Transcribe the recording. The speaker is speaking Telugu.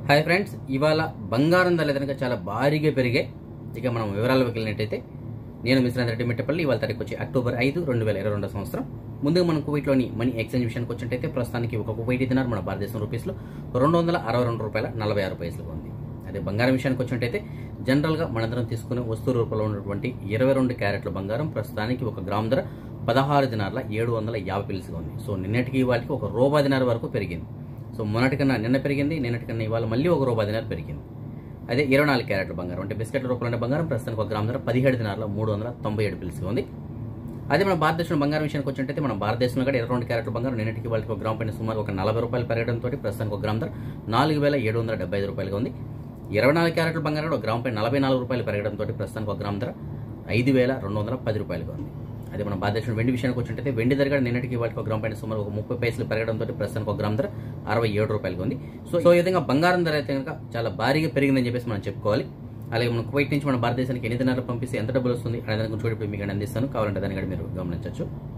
హాయ్ ఫ్రెండ్స్ ఇవాళ బంగారం ధరలు కనుక చాలా భారీగా పెరిగాయి ఇక మనం వివరాలకు వెళ్ళినట్టయితే నేను మిశ్రాంత్ రెడ్డి మిట్టపల్లి ఇవాళ తారీఖు వచ్చి అక్టోబర్ ఐదు రెండు వేల ఇరవై రెండో సంవత్సరం ముందుగా మనం కువైట్లోని మనీ ఎక్స్చేంజ్ విషయానికి వచ్చినట్టయితే ప్రస్తుతానికి ఒక కువైట్ దినార్ మన భారతదేశం రూపీస్లో రెండు వందల అరవై రెండు రూపాయల నలభై ఆరు పైసలుగా ఉంది అదే బంగారం విషయానికి వచ్చినట్టయితే జనరల్గా మనందరం తీసుకునే వస్తువు రూపంలో ఉన్నటువంటి ఇరవై రెండు క్యారెట్ల బంగారం ప్రస్తుతానికి ఒక గ్రామ్ ధర పదహారు దినార్ల ఏడు వందల యాభై పిలుసుగా ఉంది సో నిన్నటికి ఇవాళకి ఒక రూపాయి దినార్ వరకు పెరిగింది సో మొన్నటికన్నా నిన్న పెరిగింది నిన్నటికన్నా ఇవాళ మళ్ళీ ఒక రూపాయి దినార్ పెరిగింది అదే ఇరవై నాలుగు క్యారెట్ల బంగారం అంటే బిస్కెట్ల రూపంలో ఉండే బంగారం ప్రస్తుతానికి ఒక గ్రామ్ ధర పదిహేడు దినార్ల మూడు వందల తొంభై ఏడు పిలుసుగా ఉంది అదే మన భారతదేశంలో బంగారం విషయానికి వచ్చినట్టయితే మన భారతదేశంలో కూడా ఇరవై రెండు క్యారెట్ల బంగారం నిన్నటికి వాళ్ళకి ఒక గ్రామ్ పైన సుమారు ఒక నలభై రూపాయలు పెరగడంతో ప్రస్తుతానికి ఒక గ్రామ్ ధర నాలుగు వేల ఏడు వందల డెబ్బై ఐదు రూపాయలుగా ఉంది ఇరవై నాలుగు క్యారెట్ల బంగారం కూడా ఒక గ్రామ్ పైన నలభై నాలుగు రూపాయలు పెరగడంతో ప్రస్తుతానికి ఒక గ్రామ్ ధర ఐదు వేల రెండు వందల పది రూపాయలుగా ఉంది అదే మన భారతదేశం వెండి విషయానికి వచ్చినట్టయితే వెండి ధర కూడా నిన్నటికి వాళ్ళకి ఒక గ్రామ్ పైన సుమారు ఒక ముప్పై పైసలు పెరగడంతో ప్రస్తుతానికి ఒక గ్రామ్ ధర అరవై ఏడు రూపాయలుగా ఉంది సో సో ఈ విధంగా బంగారం ధర అయితే కనుక చాలా భారీగా పెరిగిందని చెప్పేసి మనం చెప్పుకోవాలి అలాగే మనం కువైట్ నుంచి మన భారతదేశానికి ఎన్ని దినాలు పంపిస్తే ఎంత డబ్బులు వస్తుంది అనే దాని గురించి కూడా ఇప్పుడు మీకు అందిస్తాను కావాలంటే దాన్ని కూడా మీరు గమనించవచ్చు